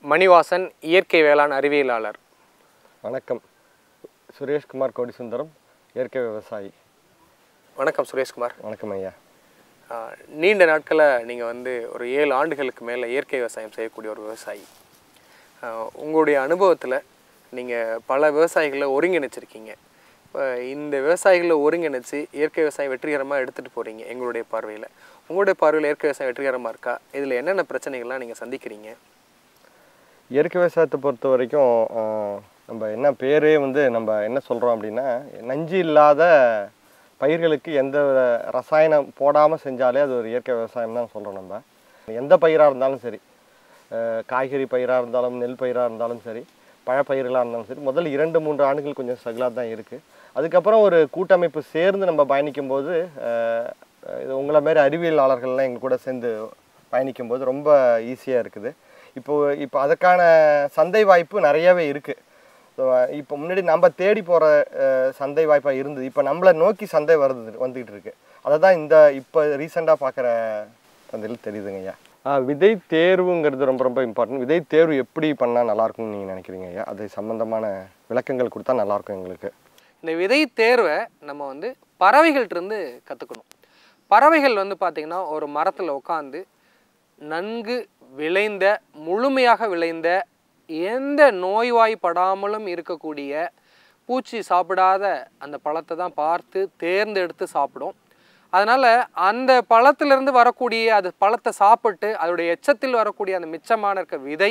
மணிவாசன் இயற்கை வேளாண் அறிவியலாளர் வணக்கம் சுரேஷ்குமார் கோடிசுந்தரம் இயற்கை விவசாயி வணக்கம் சுரேஷ்குமார் வணக்கம் ஐயா ஆஹ், நீண்ட நாட்களில் நீங்கள் வந்து ஒரு ஏழு ஆண்டுகளுக்கு மேலே இயற்கை விவசாயம் செய்யக்கூடிய ஒரு விவசாயி ஆஹ், உங்களுடைய அனுபவத்தில் நீங்கள் பல விவசாயிகளை ஒருங்கிணைச்சிருக்கீங்க இப்போ இந்த விவசாயிகளை ஒருங்கிணைச்சு இயற்கை விவசாயம் வெற்றிகரமாக எடுத்துகிட்டு போகிறீங்க எங்களுடைய பார்வையில் உங்களுடைய பார்வையில் இயற்கை விவசாயம் வெற்றிகரமாக இருக்கா இதில் என்னென்ன பிரச்சனைகள்லாம் நீங்கள் சந்திக்கிறீங்க இயற்கை விவசாயத்தை பொறுத்த வரைக்கும் ஆஹ், நம்ம என்ன பேரே வந்து நம்ம என்ன சொல்கிறோம் அப்படின்னா நஞ்சு இல்லாத பயிர்களுக்கு எந்த ரசாயனம் போடாமல் செஞ்சாலே அது ஒரு இயற்கை விவசாயம் தான் சொல்கிறோம் நம்ம எந்த பயிராக இருந்தாலும் சரி ஆஹ், காய்கறி பயிராக இருந்தாலும் நெல் பயிராக இருந்தாலும் சரி பழப்பயிர்களாக இருந்தாலும் சரி முதல் இரண்டு மூன்று ஆண்டுகள் கொஞ்சம் ஸ்ட்ரகிளாக தான் இருக்குது அதுக்கப்புறம் ஒரு கூட்டமைப்பு சேர்ந்து நம்ம பயணிக்கும்போது ஆஹ், இது உங்களை மாரி அறிவியலாளர்கள்லாம் எங்கள் கூட சேர்ந்து பயணிக்கும்போது ரொம்ப ஈஸியாக இருக்குது இப்போ இப்போ அதுக்கான சந்தை வாய்ப்பு நிறையவே இருக்குது ஸோ இப்போ முன்னாடி நம்ம தேடி போகிற சந்தை வாய்ப்பாக இருந்தது இப்போ நம்மளை நோக்கி சந்தை வருது வந்துக்கிட்டு இருக்கு அதை தான் இந்த இப்போ ரீசெண்டாக பார்க்குற சந்தையில் தெரியுதுங்க ஐயா ஆ, விதை தேர்வுங்கிறது ரொம்ப ரொம்ப இம்பார்ட்டன்ட் விதை தேர்வு எப்படி பண்ணால் நல்லாயிருக்கும்னு நீங்கள் நினைக்கிறீங்க ஐயா அது சம்மந்தமான விளக்கங்கள் கொடுத்தா நல்லாயிருக்கும் எங்களுக்கு இந்த விதை தேர்வை நம்ம வந்து பறவைகள்ட்ட இருந்து கற்றுக்கணும் பறவைகள் வந்து பார்த்திங்கன்னா ஒரு மரத்தில் உட்காந்து நன்கு விளைந்த முழுமையாக விளைந்த எந்த நோய்வாய்ப்படாமலும் இருக்கக்கூடிய பூச்சி சாப்பிடாத அந்த பழத்தை தான் பார்த்து தேர்ந்தெடுத்து சாப்பிடும் அதனால் அந்த பழத்திலிருந்து வரக்கூடிய அது பழத்தை சாப்பிட்டு அதோடைய எச்சத்தில் வரக்கூடிய அந்த மிச்சமான இருக்க விதை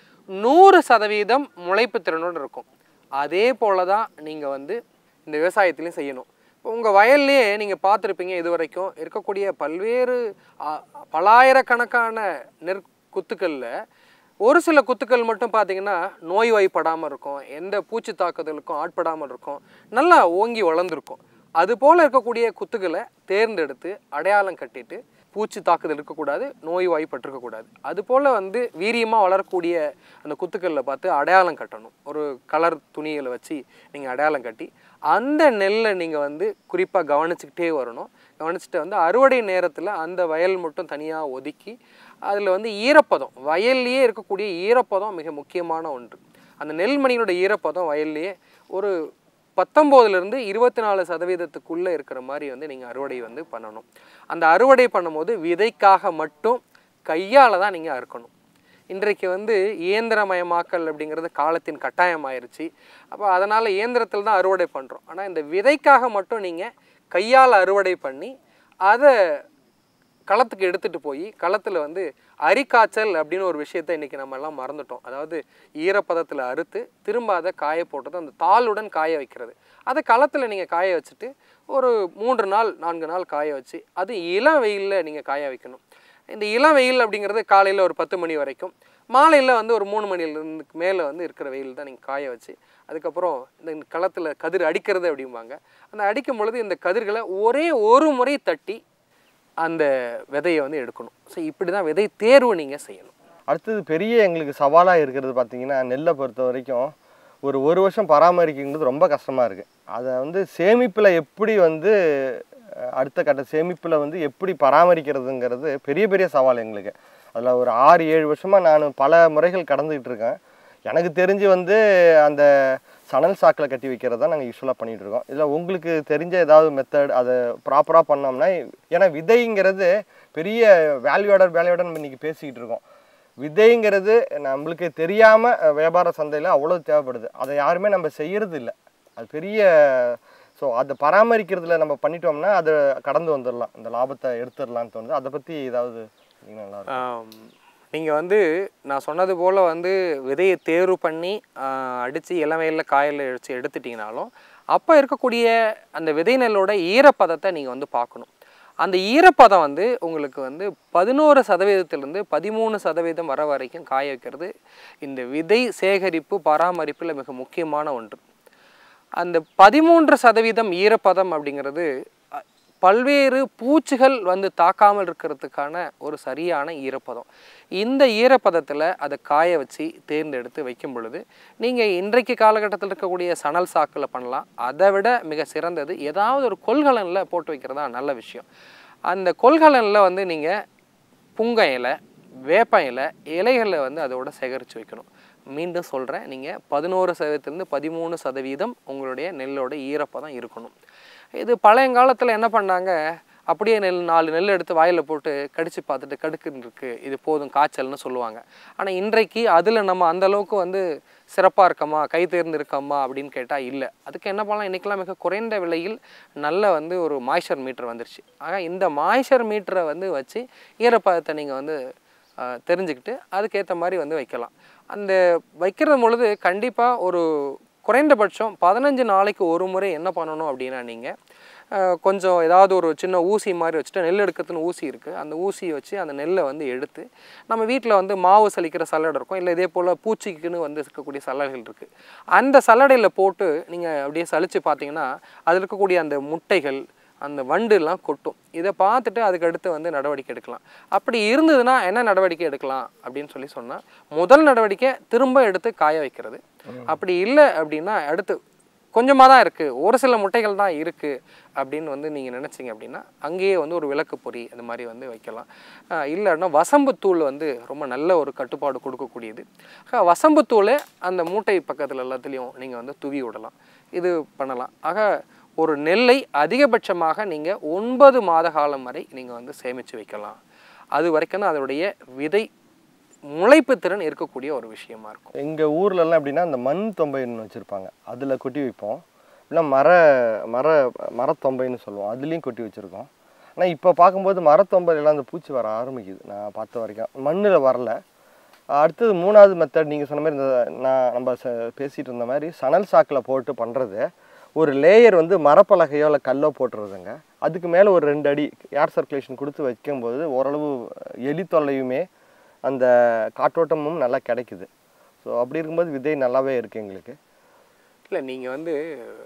நூறு சதவீதம் முளைப்பு திறனோடு இருக்கும் அதே போல தான் நீங்கள் வந்து இந்த விவசாயத்திலையும் செய்யணும் இப்போ உங்கள் வயல்லையே நீங்கள் பார்த்துருப்பீங்க இது வரைக்கும் இருக்கக்கூடிய பல்வேறு ஆ, பலாயிரக்கணக்கான நெற்குத்துக்களில் ஒரு சில குத்துக்கள் மட்டும் பார்த்தீங்கன்னா நோய்வாய்ப்படாமல் இருக்கும் எந்த பூச்சி தாக்குதலுக்கும் ஆட்படாமல் இருக்கும் நல்லா ஓங்கி வளர்ந்துருக்கும் அது போல் இருக்கக்கூடிய குத்துக்களை தேர்ந்தெடுத்து அடையாளம் கட்டிட்டு பூச்சி தாக்குதல் இருக்கக்கூடாது நோய் வாய்ப்பட்டிருக்கக்கூடாது அது போல் வந்து வீரியமாக வளரக்கூடிய அந்த குத்துக்களில் பார்த்து அடையாளம் கட்டணும் ஒரு கலர் துணிகளை வச்சு நீங்கள் அடையாளம் கட்டி அந்த நெல்லை நீங்கள் வந்து குறிப்பாக கவனிச்சுக்கிட்டே வரணும் கவனிச்சுட்டு வந்து அறுவடை நேரத்தில் அந்த வயல் மட்டும் தனியாக ஒதுக்கி அதில் வந்து ஈரப்பதம் வயல்லையே இருக்கக்கூடிய ஈரப்பதம் மிக முக்கியமான ஒன்று அந்த நெல்மணியோட ஈரப்பதம் வயல்லையே ஒரு பத்தொம்போதுலேருந்து இருபத்தி நாலு சதவீதத்துக்குள்ளே இருக்கிற மாதிரி வந்து நீங்கள் அறுவடை வந்து பண்ணணும் அந்த அறுவடை பண்ணும்போது விதைக்காக மட்டும் கையால் தான் நீங்கள் அறுக்கணும் இன்றைக்கு வந்து இயந்திரமயமாக்கல் அப்படிங்கிறது காலத்தின் கட்டாயமாயிருச்சு அப்போ அதனால் இயந்திரத்தில் தான் அறுவடை பண்ணுறோம் ஆனால் இந்த விதைக்காக மட்டும் நீங்கள் கையால் அறுவடை பண்ணி அதை களத்துக்கு எடுத்துகிட்டு போய் களத்தில் வந்து அரிக்காய்ச்சல் அப்படின்னு ஒரு விஷயத்தை இன்றைக்கி நம்ம எல்லாம் மறந்துட்டோம் அதாவது ஈரப்பதத்தில் அறுத்து திரும்ப அதை காய போட்டது அந்த தாளுடன் காய வைக்கிறது அதை களத்தில் நீங்கள் காய வச்சுட்டு ஒரு மூன்று நாள் நான்கு நாள் காய வச்சு அது இளம் வெயிலில் நீங்கள் காய வைக்கணும் இந்த இளம் வெயில் அப்படிங்கிறது காலையில் ஒரு பத்து மணி வரைக்கும் மாலையில் வந்து ஒரு மூணு மணிலேருந்து மேலே வந்து இருக்கிற வெயில் தான் நீங்கள் காய வச்சு அதுக்கப்புறம் இந்த களத்தில் கதிர் அடிக்கிறது அப்படிம்பாங்க அந்த அடிக்கும் பொழுது இந்த கதிர்களை ஒரே ஒரு முறை தட்டி அந்த விதையை வந்து எடுக்கணும் ஸோ இப்படி தான் விதை தேர்வு நீங்கள் செய்யணும் அடுத்தது பெரிய எங்களுக்கு சவாலாக இருக்கிறது பார்த்தீங்கன்னா நெல்லை பொறுத்த வரைக்கும் ஒரு ஒரு வருஷம் பராமரிக்கிறது ரொம்ப கஷ்டமாக இருக்குது அதை வந்து சேமிப்பில் எப்படி வந்து அஹ், அடுத்த கட்ட சேமிப்பில் வந்து எப்படி பராமரிக்கிறதுங்கிறது பெரிய பெரிய சவால் எங்களுக்கு அதில் ஒரு ஆறு ஏழு வருஷமாக நான் பல முறைகள் கடந்துக்கிட்டு இருக்கேன் எனக்கு தெரிஞ்சு வந்து அந்த சணல் சாக்கில் கட்டி வைக்கிறது தான் நாங்கள் யூஸ்வலாக பண்ணிகிட்டு இருக்கோம் இதில் உங்களுக்கு தெரிஞ்ச ஏதாவது மெத்தட் அதை ப்ராப்பராக பண்ணோம்னா ஏன்னா விதைங்கிறது பெரிய வேல்யூடர் வேல்யூடர் நம்ம இன்றைக்கி பேசிக்கிட்டு இருக்கோம் விதைங்கிறது நம்மளுக்கு தெரியாமல் வியாபார சந்தையில் அவ்வளோ தேவைப்படுது அதை யாருமே நம்ம செய்யறது இல்லை அது பெரிய ஸோ அதை பராமரிக்கிறதுல நம்ம பண்ணிட்டோம்னா அதை கடந்து வந்துடலாம் இந்த லாபத்தை எடுத்துடலாம்னு தோணுது அதை பற்றி ஏதாவது சொன்னீங்கன்னா நல்லா இருக்கும். நீங்கள் வந்து நான் சொன்னது போல் வந்து விதையை தேர்வு பண்ணி அடித்து இளமையில் காயில் வச்சு எடுத்துட்டிங்கனாலும் அப்போ இருக்கக்கூடிய அந்த விதை நெல்லோட ஈரப்பதத்தை நீங்கள் வந்து பார்க்கணும் அந்த ஈரப்பதம் வந்து உங்களுக்கு வந்து பதினோரு சதவீதத்திலிருந்து பதிமூணு சதவீதம் வர வரைக்கும் காய வைக்கிறது இந்த விதை சேகரிப்பு பராமரிப்பில் மிக முக்கியமான ஒன்று அந்த பதிமூன்று சதவீதம் ஈரப்பதம் அப்படிங்கிறது அ, பல்வேறு பூச்சிகள் வந்து தாக்காமல் இருக்கிறதுக்கான ஒரு சரியான ஈரப்பதம் இந்த ஈரப்பதத்தில் அதை காய வச்சு தேர்ந்தெடுத்து வைக்கும் பொழுது நீங்கள் இன்றைக்கு காலகட்டத்தில் இருக்கக்கூடிய சணல் சாக்கில் பண்ணலாம் அதை விட மிக சிறந்தது ஏதாவது ஒரு கொள்கலனில் போட்டு வைக்கிறதா நல்ல விஷயம் அந்த கொள்கலனில் வந்து நீங்கள் புங்க இலை வேப்ப இலை இலைகளை வந்து அதோட சேகரித்து வைக்கணும் மீண்டும் சொல்கிறேன் நீங்கள் பதினோரு சதவீதத்துலேருந்து பதிமூணு சதவீதம் உங்களுடைய நெல்லோட ஈரப்பதம் இருக்கணும் இது பழையங்காலத்தில் என்ன பண்ணாங்க அப்படியே நெல் நாலு நெல் எடுத்து வாயில் போட்டு கடித்து பார்த்துட்டு கடுக்குன்னு இருக்குது இது போதும் காய்ச்சல்னு சொல்லுவாங்க ஆனால் இன்றைக்கு அதில் நம்ம அந்த அளவுக்கு வந்து சிறப்பாக இருக்கமா கை தேர்ந்து இருக்கமா அப்படின்னு கேட்டால் இல்லை அதுக்கு என்ன பண்ணலாம் இன்றைக்கெல்லாம் மிக குறைந்த விலையில் நல்ல வந்து ஒரு மாய்ச்சர் மீட்டர் வந்துருச்சு ஆக இந்த மாய்ச்சர் மீட்டரை வந்து வச்சு ஈரப்பதத்தை நீங்கள் வந்து ஆஹ், தெரிஞ்சுக்கிட்டு அதுக்கேற்ற மாதிரி வந்து வைக்கலாம் அந்த வைக்கிற பொழுது கண்டிப்பாக ஒரு குறைந்தபட்சம் பதினஞ்சு நாளைக்கு ஒரு முறை என்ன பண்ணணும் அப்படின்னா நீங்கள் கொஞ்சம் ஏதாவது ஒரு சின்ன ஊசி மாதிரி வச்சுட்டு நெல் எடுக்கிறதுன்னு ஊசி இருக்குது அந்த ஊசியை வச்சு அந்த நெல்லை வந்து எடுத்து நம்ம வீட்டில் வந்து மாவு சலிக்கிற சல்லடை இருக்கும் இல்லை இதே போல் பூச்சிக்குன்னு வந்து இருக்கக்கூடிய சல்லடைகள் இருக்குது அந்த சல்லடையில் போட்டு நீங்கள் அப்படியே சலிச்சு பார்த்தீங்கன்னா அதில் இருக்கக்கூடிய அந்த முட்டைகள் அந்த வண்டுலாம் கொட்டும் இதை பார்த்துட்டு அதுக்கு அடுத்து வந்து நடவடிக்கை எடுக்கலாம் அப்படி இருந்ததுன்னா என்ன நடவடிக்கை எடுக்கலாம் அப்படின்னு சொல்லி சொன்னால் முதல் நடவடிக்கை திரும்ப எடுத்து காய வைக்கிறது அப்படி இல்லை அப்படின்னா அடுத்து கொஞ்சமாக தான் இருக்குது ஒரு சில முட்டைகள் தான் இருக்குது அப்படின்னு வந்து நீங்கள் நினச்சிங்க அப்படின்னா அங்கேயே வந்து ஒரு விளக்கு பொறி அந்த மாதிரி வந்து வைக்கலாம் ஆஹ் இல்லைன்னா வசம்புத்தூள் வந்து ரொம்ப நல்ல ஒரு கட்டுப்பாடு கொடுக்கக்கூடியது ஆக வசம்புத்தூளை அந்த மூட்டை பக்கத்தில் எல்லாத்துலேயும் நீங்கள் வந்து துவி விடலாம் இது பண்ணலாம் ஆக ஒரு நெல்லை அதிகபட்சமாக நீங்கள் ஒன்பது மாத காலம் வரை நீங்கள் வந்து சேமித்து வைக்கலாம் அது வரைக்கும் தான் அதனுடைய விதை முளைப்பு திறன் இருக்கக்கூடிய ஒரு விஷயமா இருக்கும் எங்கள் ஊர்லலாம் எப்படின்னா அந்த மண் தொம்பைன்னு வச்சுருப்பாங்க அதில் கொட்டி வைப்போம் இல்லை மர மர மரத்தொம்பைன்னு சொல்லுவோம் அதுலேயும் கொட்டி வச்சுருக்கோம் ஆனால் இப்போ பார்க்கும்போது மரத்தொம்பையிலாம் அந்த பூச்சி வர ஆரம்பிக்குது நான் பார்த்த வரைக்கும் மண்ணில் வரல அடுத்தது மூணாவது மெத்தட் நீங்கள் சொன்ன மாதிரி இந்த நான் நம்ம ச- பேசிகிட்டு இருந்த மாதிரி சணல் சாக்கில் போட்டு பண்ணுறது ஒரு லேயர் வந்து மரப்பலகையோ இல்லை கல்லோ போட்டுறதுங்க அதுக்கு மேலே ஒரு ரெண்டு அடி ஏர் சர்க்குலேஷன் கொடுத்து வைக்கும்போது ஓரளவு எலி தொல்லையுமே அந்த காற்றோட்டமும் நல்லா கிடைக்குது ஸோ அப்படி இருக்கும்போது விதை நல்லாவே இருக்குது எங்களுக்கு இல்லை நீங்கள் வந்து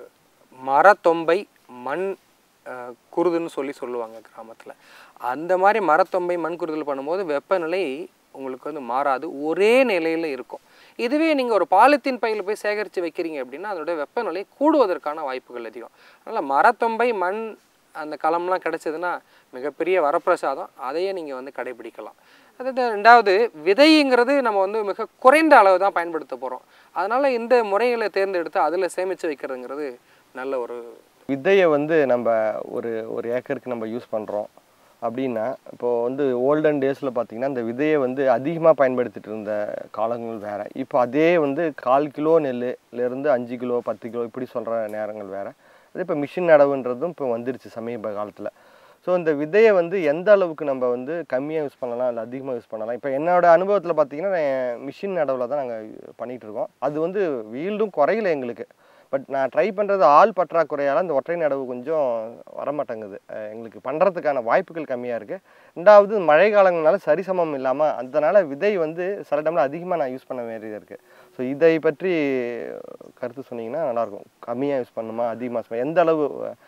மரத்தொம்பை மண் அஹ், குருதுன்னு சொல்லி சொல்லுவாங்க கிராமத்தில் அந்த மாதிரி மரத்தொம்பை மண் குருதல் பண்ணும்போது வெப்பநிலை உங்களுக்கு வந்து மாறாது ஒரே நிலையில் இருக்கும் இதுவே நீங்கள் ஒரு பாலித்தீன் பையில் போய் சேகரித்து வைக்கிறீங்க அப்படின்னா அதோட வெப்பநிலை கூடுவதற்கான வாய்ப்புகள் அதிகம் அதனால் மரத்தொம்பை மண் அந்த களம்லாம் கிடைச்சதுன்னா மிகப்பெரிய வரப்பிரசாதம் அதையே நீங்கள் வந்து கடைபிடிக்கலாம் அதாவது ரெண்டாவது விதைங்கிறது நம்ம வந்து மிக குறைந்த அளவு தான் பயன்படுத்த போகிறோம் அதனால் இந்த முறைகளை தேர்ந்தெடுத்து அதில் சேமித்து வைக்கிறதுங்கிறது நல்ல ஒரு விதையை வந்து நம்ம ஒரு ஒரு ஏக்கருக்கு நம்ம யூஸ் பண்ணுறோம் அப்படின்னா இப்போது வந்து ஓல்டன் டேஸில் பார்த்தீங்கன்னா இந்த விதையை வந்து அதிகமாக பயன்படுத்திட்டு இருந்த காலங்கள் வேறு இப்போ அதே வந்து கால் கிலோ நெல்லுலேருந்து அஞ்சு கிலோ பத்து கிலோ இப்படி சொல்கிற நேரங்கள் வேறு அதே இப்போ மிஷின் நடவுன்றதும் இப்போ வந்துருச்சு சமீப காலத்தில் ஸோ இந்த விதையை வந்து எந்த அளவுக்கு நம்ம வந்து கம்மியாக யூஸ் பண்ணலாம் இல்லை அதிகமாக யூஸ் பண்ணலாம் இப்போ என்னோட அனுபவத்தில் பார்த்தீங்கன்னா நான் மிஷின் நடவில் தான் நாங்கள் பண்ணிகிட்டு இருக்கோம் அது வந்து வீல்டும் குறையல எங்களுக்கு பட் நான் ட்ரை பண்ணுறது ஆள் பற்றாக்குறையால் இந்த ஒற்றை நடவு கொஞ்சம் வரமாட்டேங்குது அஹ் எங்களுக்கு பண்ணுறதுக்கான வாய்ப்புகள் கம்மியாக இருக்குது ரெண்டாவது மழை காலங்களால சரிசமம் இல்லாமல் அதனால் விதை வந்து சில டைமில் அதிகமாக நான் யூஸ் பண்ண வேண்டியது இருக்குது ஸோ இதை பற்றி கருத்து சொன்னீங்கன்னா நல்லாயிருக்கும் கம்மியாக யூஸ் பண்ணுமா அதிகமாக யூஸ் பண்ண எந்த அளவு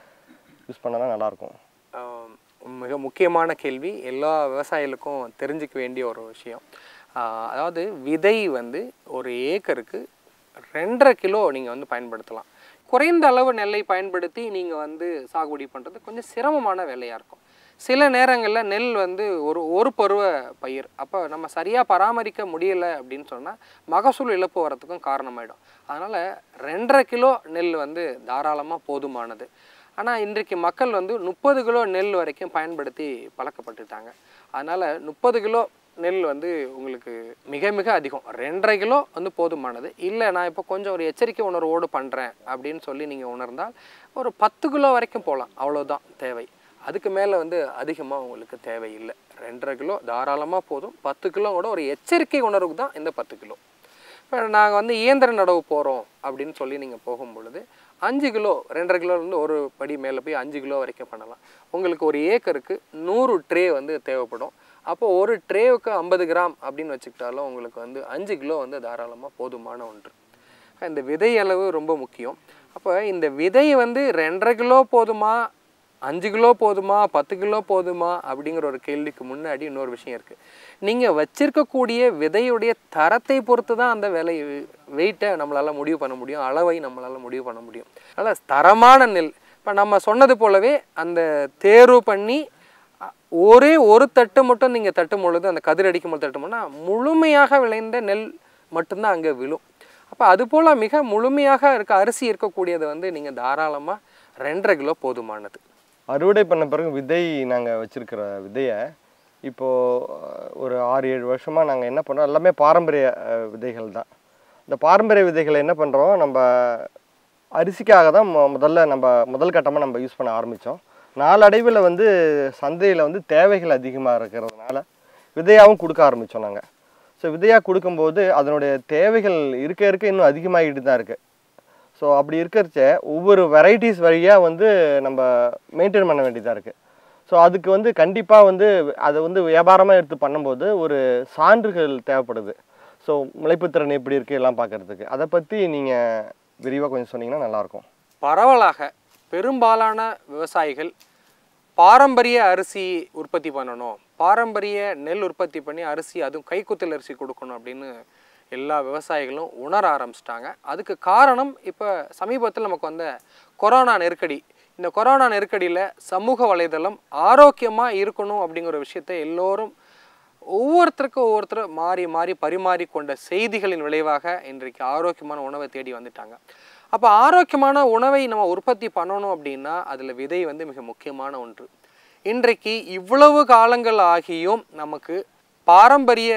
யூஸ் பண்ணால் நல்லாயிருக்கும் ஆம், மிக முக்கியமான கேள்வி எல்லா விவசாயிகளுக்கும் தெரிஞ்சுக்க வேண்டிய ஒரு விஷயம் ஆஹ், அதாவது விதை வந்து ஒரு ஏக்கருக்கு ரெண்டரை கிலோ நீங்கள் வந்து பயன்படுத்தலாம் குறைந்த அளவு நெல்லை பயன்படுத்தி நீங்கள் வந்து சாகுபடி பண்ணுறது கொஞ்சம் சிரமமான வேலையாக இருக்கும் சில நேரங்களில் நெல் வந்து ஒரு ஒரு பருவ பயிர் அப்போ நம்ம சரியாக பராமரிக்க முடியலை அப்படின்னு சொன்னால் மகசூல் இழப்பு வரத்துக்கும் காரணமாயிடும் அதனால் ரெண்டரை கிலோ நெல் வந்து தாராளமாக போதுமானது ஆனால் இன்றைக்கு மக்கள் வந்து முப்பது கிலோ நெல் வரைக்கும் பயன்படுத்தி பழக்கப்பட்டுட்டாங்க அதனால் முப்பது கிலோ நெல் வந்து உங்களுக்கு மிக மிக அதிகம் ரெண்டரை கிலோ வந்து போதுமானது இல்லை நான் இப்போ கொஞ்சம் ஒரு எச்சரிக்கை உணர்வோடு பண்ணுறேன் அப்படின்னு சொல்லி நீங்கள் உணர்ந்தால் ஒரு பத்து கிலோ வரைக்கும் போகலாம் அவ்வளோதான் தேவை அதுக்கு மேலே வந்து அதிகமாக உங்களுக்கு தேவையில்லை ரெண்டரை கிலோ தாராளமாக போதும் பத்து கிலோ கூட ஒரு எச்சரிக்கை உணர்வுக்கு தான் இந்த பத்து கிலோ இப்போ நாங்கள் வந்து இயந்திர நடவு போகிறோம் அப்படின்னு சொல்லி நீங்கள் போகும் பொழுது அஞ்சு கிலோ ரெண்டரை கிலோலேருந்து ஒரு படி மேலே போய் அஞ்சு கிலோ வரைக்கும் பண்ணலாம் உங்களுக்கு ஒரு ஏக்கருக்கு நூறு ட்ரே வந்து தேவைப்படும் அப்போ ஒரு ட்ரேவுக்கு ஐம்பது கிராம் அப்படின்னு வச்சுக்கிட்டாலும் உங்களுக்கு வந்து அஞ்சு கிலோ வந்து தாராளமாக போதுமான ஒன்று இந்த விதை அளவு ரொம்ப முக்கியம் அப்போ இந்த விதை வந்து ரெண்டரை கிலோ போதுமா அஞ்சு கிலோ போதுமா பத்து கிலோ போதுமா அப்படிங்கிற ஒரு கேள்விக்கு முன்னாடி இன்னொரு விஷயம் இருக்குது நீங்கள் வச்சிருக்கக்கூடிய விதையுடைய தரத்தை பொறுத்து தான் அந்த விலை வெயிட்டை நம்மளால் முடிவு பண்ண முடியும் அளவை நம்மளால் முடிவு பண்ண முடியும் அதனால் தரமான நெல் இப்போ நம்ம சொன்னது போலவே அந்த தேர்வு பண்ணி அ- ஒரே ஒரு தட்டு மட்டும் நீங்கள் தட்டும் பொழுது அந்த கதிர் அடிக்கும் போது தட்டுமோனா முழுமையாக விளைந்த நெல் மட்டும்தான் அங்கே விழும் அப்போ அதுபோல் மிக முழுமையாக இருக்க அரிசி இருக்கக்கூடியது வந்து நீங்கள் தாராளமாக ரெண்டரை கிலோ போதுமானது அறுவடை பண்ண பிறகு விதை நாங்கள் வச்சிருக்கிற விதையை இப்போது ஒரு ஆறு ஏழு வருஷமாக நாங்கள் என்ன பண்ணுறோம் எல்லாமே பாரம்பரிய அஹ், விதைகள் தான் இந்த பாரம்பரிய விதைகளை என்ன பண்ணுறோம் நம்ம அரிசிக்காக தான் மொ- முதல்ல நம்ம முதல் கட்டமாக நம்ம யூஸ் பண்ண ஆரம்பித்தோம் நாளடைவில் வந்து சந்தையில் வந்து தேவைகள் அதிகமாக இருக்கிறதுனால விதையாகவும் கொடுக்க ஆரம்பித்தோம் நாங்கள் ஸோ விதையாக கொடுக்கும்போது அதனுடைய தேவைகள் இருக்க இருக்க இன்னும் அதிகமாகிட்டு தான் இருக்குது ஸோ அப்படி இருக்கிறச்ச ஒவ்வொரு வெரைட்டிஸ் வழியாக வந்து நம்ம மெயின்டைன் பண்ண வேண்டியதாக இருக்குது ஸோ அதுக்கு வந்து கண்டிப்பாக வந்து அதை வந்து வியாபாரமாக எடுத்து பண்ணும்போது ஒரு சான்றுகள் தேவைப்படுது ஸோ முளைப்புத்திறன் எப்படி இருக்குது எல்லாம் பார்க்கறதுக்கு அதை பற்றி நீங்கள் விரிவாக கொஞ்சம் சொன்னீங்கன்னா நல்லாயிருக்கும் பரவலாக பெரும்பாலான விவசாயிகள் பாரம்பரிய அரிசி உற்பத்தி பண்ணணும் பாரம்பரிய நெல் உற்பத்தி பண்ணி அரிசி அதுவும் கைக்குத்தல் அரிசி கொடுக்கணும் அப்படின்னு எல்லா விவசாயிகளும் உணர ஆரம்பிச்சிட்டாங்க அதுக்கு காரணம் இப்போ சமீபத்தில் நமக்கு வந்த கொரோனா நெருக்கடி இந்த கொரோனா நெருக்கடியில் சமூக வலைதளம் ஆரோக்கியமாக இருக்கணும் அப்படிங்கிற விஷயத்தை எல்லோரும் ஒவ்வொருத்தருக்கும் ஒவ்வொருத்தர் மாறி மாறி பரிமாறி கொண்ட செய்திகளின் விளைவாக இன்றைக்கு ஆரோக்கியமான உணவை தேடி வந்துட்டாங்க அப்போ ஆரோக்கியமான உணவை நம்ம உற்பத்தி பண்ணணும் அப்படின்னா அதில் விதை வந்து மிக முக்கியமான ஒன்று இன்றைக்கு இவ்வளவு காலங்கள் ஆகியும் நமக்கு பாரம்பரிய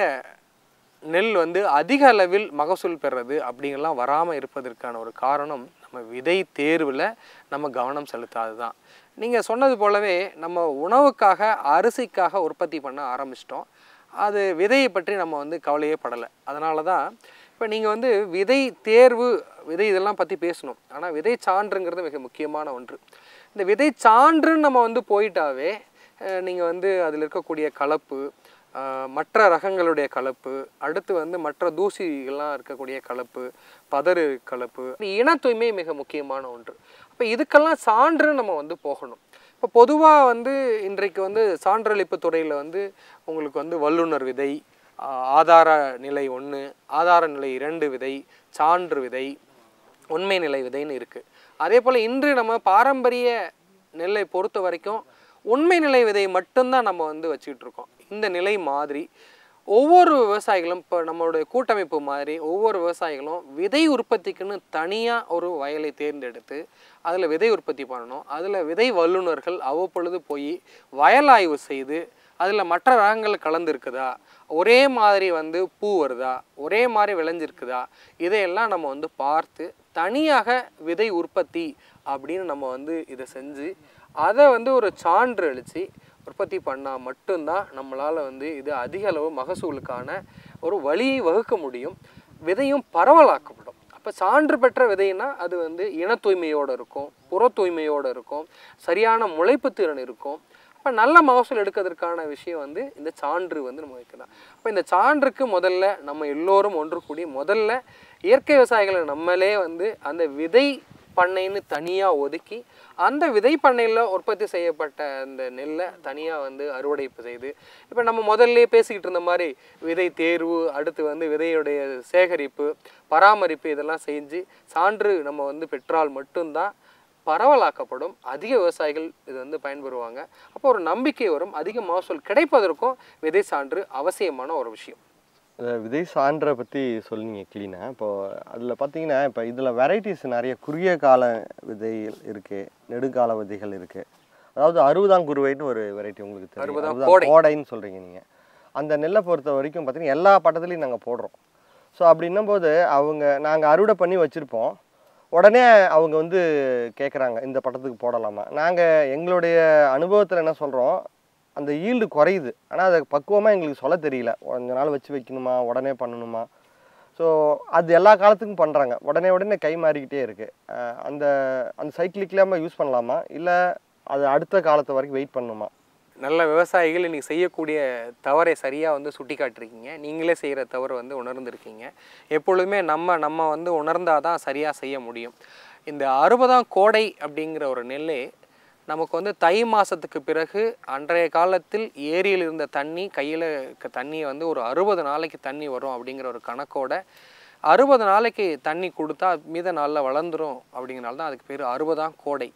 நெல் வந்து அதிக அளவில் மகசூல் பெறுறது அப்படிங்கெல்லாம் வராமல் இருப்பதற்கான ஒரு காரணம் நம்ம விதை தேர்வில் நம்ம கவனம் செலுத்தாது தான் நீங்கள் சொன்னது போலவே நம்ம உணவுக்காக அரிசிக்காக உற்பத்தி பண்ண ஆரம்பிச்சிட்டோம் அது விதையை பற்றி நம்ம வந்து கவலையே படலை அதனால தான் இப்போ நீங்கள் வந்து விதை தேர்வு விதை இதெல்லாம் பற்றி பேசணும் ஆனால் விதை சான்றுங்கிறது மிக முக்கியமான ஒன்று இந்த விதை சான்றுன்னு நம்ம வந்து போயிட்டாவே நீங்கள் வந்து அதில் இருக்கக்கூடிய கலப்பு ஆஹ் மற்ற ரகங்களுடைய கலப்பு அடுத்து வந்து மற்ற தூசிகள்லாம் இருக்கக்கூடிய கலப்பு பதறு கலப்பு இன தூய்மை மிக முக்கியமான ஒன்று அப்போ இதுக்கெல்லாம் சான்று நம்ம வந்து போகணும் இப்போ பொதுவாக வந்து இன்றைக்கு வந்து சான்றளிப்பு துறையில் வந்து உங்களுக்கு வந்து வல்லுனர் விதை ஆஹ் ஆதார நிலை ஒன்று ஆதார நிலை இரண்டு விதை சான்று விதை உண்மை நிலை விதைன்னு இருக்குது அதே போல் இன்று நம்ம பாரம்பரிய நெல்லை பொறுத்த வரைக்கும் உண்மை நிலை விதை மட்டும்தான் நம்ம வந்து வச்சுக்கிட்டு இருக்கோம் இந்த நிலை மாதிரி ஒவ்வொரு விவசாயிகளும் இப்போ நம்மளுடைய கூட்டமைப்பு மாதிரி ஒவ்வொரு விவசாயிகளும் விதை உற்பத்திக்குன்னு தனியாக ஒரு வயலை தேர்ந்தெடுத்து அதில் விதை உற்பத்தி பண்ணணும் அதில் விதை வல்லுநர்கள் அவ்வப்பொழுது போய் வயல் ஆய்வு செய்து அதில் மற்ற ரகங்கள் கலந்துருக்குதா ஒரே மாதிரி வந்து பூ வருதா ஒரே மாதிரி விளைஞ்சிருக்குதா இதையெல்லாம் நம்ம வந்து பார்த்து தனியாக விதை உற்பத்தி அப்படின்னு நம்ம வந்து இதை செஞ்சு அதை வந்து ஒரு சான்று அளித்து உற்பத்தி பண்ணால் மட்டும்தான் நம்மளால் வந்து இது அதிக அளவு மகசூலுக்கான ஒரு வழியை வகுக்க முடியும் விதையும் பரவலாக்கப்படும் அப்போ சான்று பெற்ற விதைனா அது வந்து இன தூய்மையோடு இருக்கும் புற தூய்மையோடு இருக்கும் சரியான முளைப்பு திறன் இருக்கும் அப்போ நல்ல மகசூல் எடுக்கிறதுக்கான விஷயம் வந்து இந்த சான்று வந்து நம்ம வைக்கலாம் அப்போ இந்த சான்றுக்கு முதல்ல நம்ம எல்லோரும் ஒன்று கூடி முதல்ல இயற்கை விவசாயிகளை நம்மளே வந்து அந்த விதை பண்ணைன்னு தனியாக ஒதுக்கி அந்த விதை பண்ணையில் உற்பத்தி செய்யப்பட்ட அந்த நெல்லை தனியாக வந்து அறுவடை செய்து இப்போ நம்ம முதல்ல பேசிக்கிட்டு இருந்த மாதிரி விதை தேர்வு அடுத்து வந்து விதையுடைய சேகரிப்பு பராமரிப்பு இதெல்லாம் செஞ்சு சான்று நம்ம வந்து பெற்றால் மட்டும்தான் பரவலாக்கப்படும் அதிக விவசாயிகள் இது வந்து பயன்பெறுவாங்க அப்போ ஒரு நம்பிக்கை வரும் அதிக மகசூல் கிடைப்பதற்கும் விதை சான்று அவசியமான ஒரு விஷயம் இந்த விதை சான்றை பற்றி சொன்னீங்க க்ளீனாக இப்போது அதில் பார்த்தீங்கன்னா இப்போ இதில் வெரைட்டிஸ் நிறைய குறுகிய கால விதை இருக்குது நெடுங்கால விதைகள் இருக்குது அதாவது அறுபதாம் குருவைன்னு ஒரு வெரைட்டி உங்களுக்கு தெரியும் அறுபதாம் அறுபதாம் கோடை. கோடைன்னு சொல்கிறீங்க நீங்கள் அந்த நெல்லை பொறுத்த வரைக்கும் பார்த்தீங்கன்னா எல்லா பட்டத்துலையும் நாங்கள் போடுறோம் ஸோ அப்படின்னும் போது அவங்க நாங்கள் அறுவடை பண்ணி வச்சுருப்போம் உடனே அவங்க வந்து கேட்குறாங்க இந்த பட்டத்துக்கு போடலாமா நாங்கள் எங்களுடைய அனுபவத்தில் என்ன சொல்கிறோம் அந்த ஈல்டு குறையுது ஆனால் அதை பக்குவமாக எங்களுக்கு சொல்ல தெரியல கொஞ்ச நாள் வச்சு வைக்கணுமா உடனே பண்ணணுமா ஸோ அது எல்லா காலத்துக்கும் பண்ணுறாங்க உடனே உடனே கை மாறிக்கிட்டே இருக்குது அந்த அந்த சைக்கிளிக்கலாமல் யூஸ் பண்ணலாமா இல்லை அது அடுத்த காலத்து வரைக்கும் வெயிட் பண்ணணுமா நல்ல விவசாயிகள் இன்னைக்கு செய்யக்கூடிய தவறை சரியாக வந்து சுட்டி காட்டிருக்கீங்க நீங்களே செய்கிற தவறு வந்து உணர்ந்திருக்கீங்க எப்பொழுதுமே நம்ம நம்ம வந்து உணர்ந்தால் தான் சரியாக செய்ய முடியும் இந்த அறுபதாம் கோடை அப்படிங்கிற ஒரு நெல்லே நமக்கு வந்து தை மாதத்துக்கு பிறகு அன்றைய காலத்தில் ஏரியில் இருந்த தண்ணி கையில் இருக்க தண்ணியை வந்து ஒரு அறுபது நாளைக்கு தண்ணி வரும் அப்படிங்கிற ஒரு கணக்கோட அறுபது நாளைக்கு தண்ணி கொடுத்தா மீத நாளில் வளர்ந்துரும் அப்படிங்கிறனால தான் அதுக்கு பேர் அறுபதாம் கோடை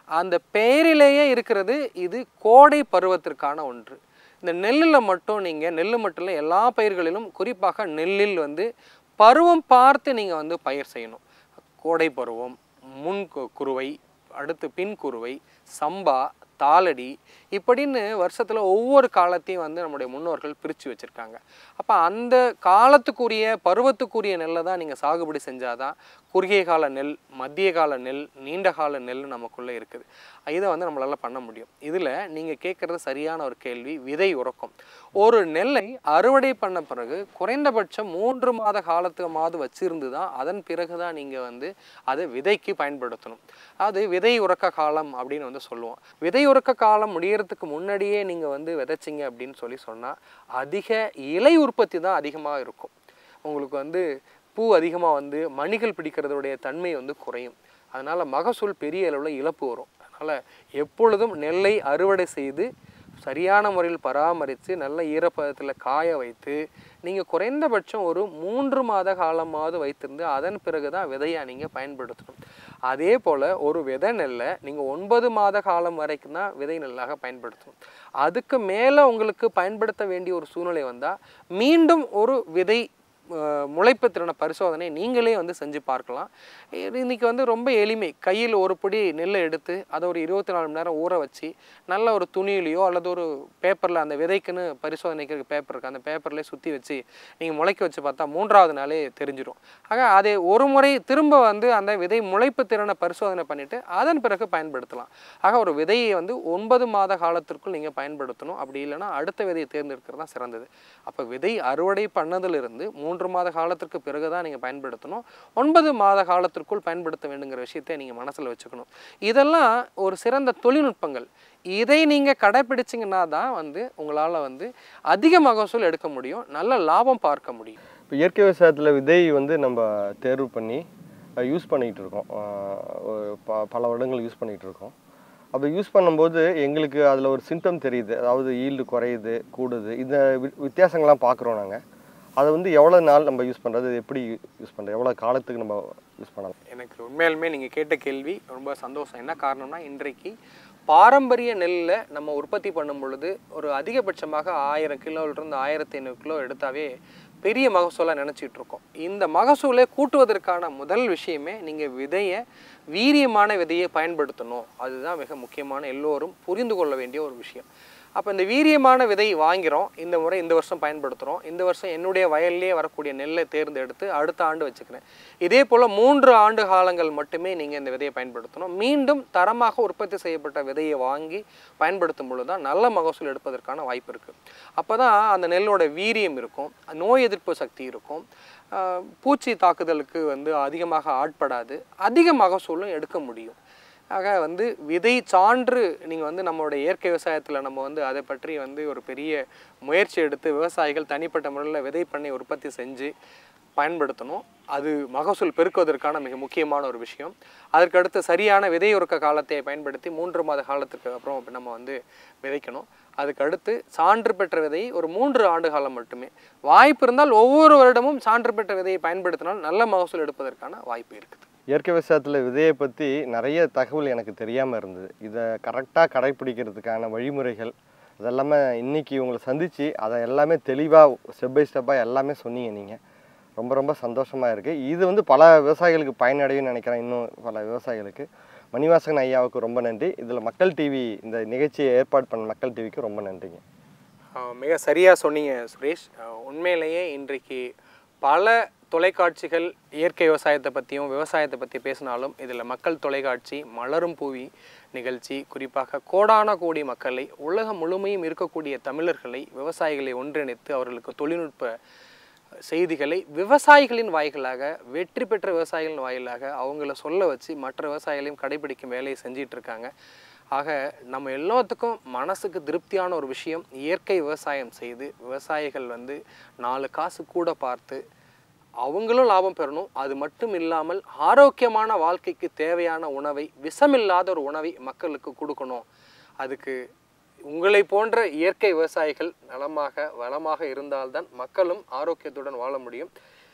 அந்த பெயரிலேயே இருக்கிறது இது கோடை பருவத்திற்கான ஒன்று இந்த நெல்லில் மட்டும் நீங்கள் நெல் மட்டும் இல்லை எல்லா பயிர்களிலும் குறிப்பாக நெல்லில் வந்து பருவம் பார்த்து நீங்கள் வந்து பயிர் செய்யணும் கோடை பருவம் முன் கு- குருவை அடுத்து பின் குருவை சம்பா தாளடி இப்படின்னு வருஷத்தில் ஒவ்வொரு காலத்தையும் வந்து நம்முடைய முன்னோர்கள் பிரித்து வச்சுருக்காங்க அப்போ அந்த காலத்துக்குரிய பருவத்துக்குரிய நெல்லை தான் நீங்கள் சாகுபடி செஞ்சாதான் குறுகிய கால நெல் மத்திய கால நெல் நீண்ட கால நெல் நமக்குள்ளே இருக்குது இதை வந்து நம்மளால் பண்ண முடியும் இதில் நீங்கள் கேட்குறது சரியான ஒரு கேள்வி விதை உறக்கம் ஒரு நெல்லை அறுவடை பண்ண பிறகு குறைந்தபட்சம் மூன்று மாத காலத்துமாவது வச்சிருந்து தான் அதன் பிறகு தான் நீங்கள் வந்து அதை விதைக்கு பயன்படுத்தணும் அது விதை உறக்க காலம் அப்படின்னு வந்து சொல்லுவோம் விதை உறக்க காலம் முடியறதுக்கு முன்னாடியே நீங்கள் வந்து விதைச்சிங்க அப்படின்னு சொல்லி சொன்னால் அதிக இலை உற்பத்தி தான் அதிகமாக இருக்கும் உங்களுக்கு வந்து பூ அதிகமாக வந்து மணிகள் பிடிக்கிறதுடைய தன்மை வந்து குறையும் அதனால் மகசூல் பெரிய அளவில் இழப்பு வரும் அதனால் எப்பொழுதும் நெல்லை அறுவடை செய்து சரியான முறையில் பராமரித்து நல்ல ஈரப்பதத்தில் காய வைத்து நீங்கள் குறைந்தபட்சம் ஒரு மூன்று மாத காலமாவது வைத்திருந்து அதன் பிறகு தான் விதையை நீங்கள் பயன்படுத்தணும் அதே போல் ஒரு விதை நெல்லை நீங்கள் ஒன்பது மாத காலம் வரைக்கும் தான் விதை நெல்லாக பயன்படுத்தணும் அதுக்கு மேலே உங்களுக்கு பயன்படுத்த வேண்டிய ஒரு சூழ்நிலை வந்தால் மீண்டும் ஒரு விதை அஹ், முளைப்பு திறன பரிசோதனை நீங்களே வந்து செஞ்சு பார்க்கலாம் இது இன்னைக்கு வந்து ரொம்ப எளிமை கையில் ஒரு பிடி நெல்லை எடுத்து அதை ஒரு இருபத்தி நாலு மணி நேரம் ஊற வச்சு நல்ல ஒரு துணியிலையோ அல்லது ஒரு பேப்பரில் அந்த விதைக்குன்னு பரிசோதனைக்கு பேப்பர் இருக்குது அந்த பேப்பர்லேயே சுற்றி வச்சு நீங்கள் முளைக்க வச்சு பார்த்தா மூன்றாவது நாளே தெரிஞ்சிடும் ஆக அதை ஒரு முறை திரும்ப வந்து அந்த விதை முளைப்பு திறனை பரிசோதனை பண்ணிவிட்டு அதன் பிறகு பயன்படுத்தலாம் ஆக ஒரு விதையை வந்து ஒன்பது மாத காலத்திற்குள் நீங்கள் பயன்படுத்தணும் அப்படி இல்லைன்னா அடுத்த விதையை தேர்ந்தெடுக்கிறது தான் சிறந்தது அப்போ விதை அறுவடை பண்ணதிலிருந்து மூன்று மாத காலத்திற்கு பிறகு தான் நீங்கள் பயன்படுத்தணும் ஒன்பது மாத காலத்திற்குள் பயன்படுத்த வேண்டுங்கிற விஷயத்தை நீங்கள் மனசில் வச்சுக்கணும் இதெல்லாம் ஒரு சிறந்த தொழில்நுட்பங்கள் இதை நீங்கள் கடைப்பிடிச்சிங்கன்னா தான் வந்து உங்களால் வந்து அதிக மகசூல் எடுக்க முடியும் நல்ல லாபம் பார்க்க முடியும் இப்போ இயற்கை விவசாயத்தில் விதை வந்து நம்ம தேர்வு பண்ணி யூஸ் பண்ணிகிட்டு இருக்கோம் அஹ் ஒரு ப பல வருடங்கள் யூஸ் பண்ணிகிட்டு இருக்கோம் அப்போ யூஸ் பண்ணும்போது எங்களுக்கு அதில் ஒரு சிம்டம் தெரியுது அதாவது ஈல்டு குறையுது கூடுது இந்த வி- வித்தியாசங்கள்லாம் பார்க்குறோம் நாங்கள் அதை வந்து எவ்வளோ நாள் நம்ம யூஸ் பண்ணுறது எப்படி யூஸ் பண்ணுறது எவ்வளோ காலத்துக்கு நம்ம யூஸ் பண்ணலாம் எனக்கு உண்மையாலுமே நீங்கள் கேட்ட கேள்வி ரொம்ப சந்தோஷம் என்ன காரணம்னா இன்றைக்கு பாரம்பரிய நெல்லை நம்ம உற்பத்தி பண்ணும் பொழுது ஒரு அதிகபட்சமாக ஆயிரம் கிலோவிலிருந்து ஆயிரத்தி ஐநூறு கிலோ எடுத்தாவே பெரிய மகசூலாக நினச்சிட்டு இருக்கோம் இந்த மகசூலை கூட்டுவதற்கான முதல் விஷயமே நீங்கள் விதையை வீரியமான விதையை பயன்படுத்தணும் அதுதான் மிக முக்கியமான எல்லோரும் புரிந்து கொள்ள வேண்டிய ஒரு விஷயம் அப்போ இந்த வீரியமான விதை வாங்கிறோம் இந்த முறை இந்த வருஷம் பயன்படுத்துகிறோம் இந்த வருஷம் என்னுடைய வயல்லே வரக்கூடிய நெல்லை தேர்ந்தெடுத்து அடுத்த ஆண்டு வச்சுக்கிறேன் இதே போல் மூன்று ஆண்டு காலங்கள் மட்டுமே நீங்கள் இந்த விதையை பயன்படுத்தணும் மீண்டும் தரமாக உற்பத்தி செய்யப்பட்ட விதையை வாங்கி பயன்படுத்தும் பொழுது தான் நல்ல மகசூல் எடுப்பதற்கான வாய்ப்பு இருக்குது அப்போ தான் அந்த நெல்லோட வீரியம் இருக்கும் நோய் எதிர்ப்பு சக்தி இருக்கும் ஆஹ் பூச்சி தாக்குதலுக்கு வந்து அதிகமாக ஆட்படாது அதிக மகசூலும் எடுக்க முடியும் ஆக வந்து விதை சான்று நீங்கள் வந்து நம்மளோட இயற்கை விவசாயத்தில் நம்ம வந்து அதை பற்றி வந்து ஒரு பெரிய முயற்சி எடுத்து விவசாயிகள் தனிப்பட்ட முறையில் விதை பண்ணை உற்பத்தி செஞ்சு பயன்படுத்தணும் அது மகசூல் பெருக்குவதற்கான மிக முக்கியமான ஒரு விஷயம் அதற்கடுத்து சரியான விதையுறக்க காலத்தை பயன்படுத்தி மூன்று மாத காலத்துக்கு அப்புறம் நம்ம வந்து விதைக்கணும் அதுக்கு அடுத்து சான்று பெற்ற விதையை ஒரு மூன்று ஆண்டு காலம் மட்டுமே வாய்ப்பு இருந்தால் ஒவ்வொரு வருடமும் சான்று பெற்ற விதையை பயன்படுத்தினால் நல்ல மகசூல் எடுப்பதற்கான வாய்ப்பு இருக்குது இயற்கை விவசாயத்தில் விதையை பற்றி நிறைய தகவல் எனக்கு தெரியாமல் இருந்தது இதை கரெக்டாக கடைப்பிடிக்கிறதுக்கான வழிமுறைகள் அதெல்லாமே இன்னைக்கு உங்களை சந்தித்து அதை எல்லாமே தெளிவாக ஸ்டெப் பை ஸ்டெப்பாக எல்லாமே சொன்னீங்க நீங்கள் ரொம்ப ரொம்ப சந்தோஷமாக இருக்குது இது வந்து பல விவசாயிகளுக்கு பயனடையும்னு நினைக்கிறேன் இன்னும் பல விவசாயிகளுக்கு மணிவாசகன் ஐயாவுக்கு ரொம்ப நன்றி இதில் மக்கள் டிவி இந்த நிகழ்ச்சியை ஏற்பாடு பண்ண மக்கள் டிவிக்கு ரொம்ப நன்றிங்க ஆஹ் மிக சரியாக சொன்னீங்க சுரேஷ் ஆஹ் உண்மையிலேயே இன்றைக்கு பல தொலைக்காட்சிகள் இயற்கை விவசாயத்தை பற்றியும் விவசாயத்தை பற்றி பேசினாலும் இதில் மக்கள் தொலைக்காட்சி மலரும் பூவி நிகழ்ச்சி குறிப்பாக கோடான கோடி மக்களை உலகம் முழுமையும் இருக்கக்கூடிய தமிழர்களை விவசாயிகளை ஒன்றிணைத்து அவர்களுக்கு தொழில்நுட்ப செய்திகளை விவசாயிகளின் வாயிலாக வெற்றி பெற்ற விவசாயிகளின் வாயிலாக அவங்கள சொல்ல வச்சு மற்ற விவசாயிகளையும் கடைபிடிக்கும் வேலையை செஞ்சிட்டு இருக்காங்க ஆக நம்ம எல்லாத்துக்கும் மனசுக்கு திருப்தியான ஒரு விஷயம் இயற்கை விவசாயம் செய்து விவசாயிகள் வந்து நாலு காசு கூட பார்த்து அவங்களும் லாபம் பெறணும் அது மட்டும் இல்லாமல் ஆரோக்கியமான வாழ்க்கைக்கு தேவையான உணவை விஷமில்லாத ஒரு உணவை மக்களுக்கு கொடுக்கணும் அதுக்கு உங்களை போன்ற இயற்கை விவசாயிகள் நலமாக வளமாக இருந்தால்தான் மக்களும் ஆரோக்கியத்துடன் வாழ முடியும்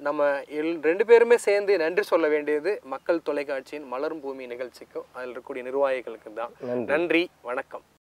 நம்ம எல் ரெண்டு பேருமே சேர்ந்து நன்றி சொல்ல வேண்டியது மக்கள் தொலைக்காட்சியின் மலரும் பூமி நிகழ்ச்சிக்கும் அதில் இருக்கக்கூடிய நிர்வாகிகளுக்கு தான் நன்றி நன்றி வணக்கம்